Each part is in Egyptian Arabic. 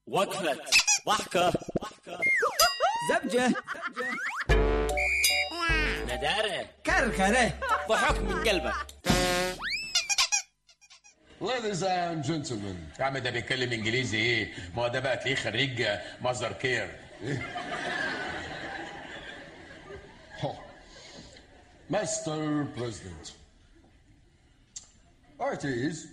وقفة ضحكة زبجة ندارة كركرة ضحك من قلبك Ladies and gentlemen يا عم ده بيتكلم انجليزي ايه؟ ما هو ده بقى تلاقيه خريج ماذر كير oh. Mr. President Artist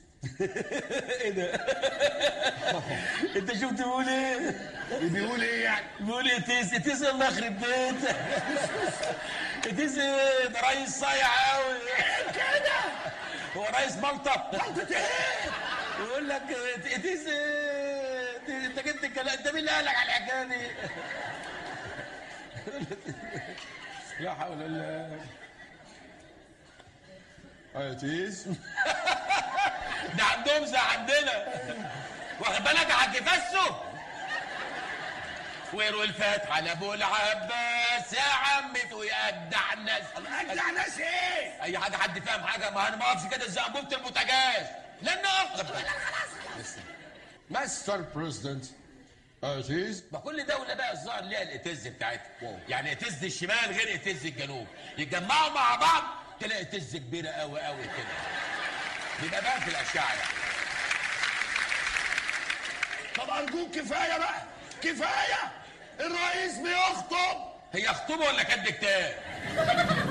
انت شفت بيقول ايه؟ بيقول ايه يعني؟ بيقول ايه تيس تيس الله يخرب بيت تيس ده رئيس صايع قوي كده هو رئيس مالطا مالطا ايه؟ يقول لك تيس انت جبت الكلام انت مين اللي قال لك على الحكايه دي؟ لا حول الله Artist ده عندهم زي عندنا واخد بالك هتفسوا ويروا الفاتحة لابو العباس يا عمته يا اجدع الناس اجدع ناس ايه؟ اي حاجه حد فاهم حاجه ما انا ما اقفش كده زي انبوبه البوتاجاز لان اقف Mr. President Artist ما كل دوله بقى الظاهر ليها الاتز بتاعتها يعني اتز الشمال غير اتز الجنوب يتجمعوا مع بعض تلاقي اتز كبيره قوي قوي كده بيبقى بقى في الاشعه يعني طب ارجوك كفايه بقى كفايه الرئيس بيخطب هي خطوبه ولا كاتب كتاب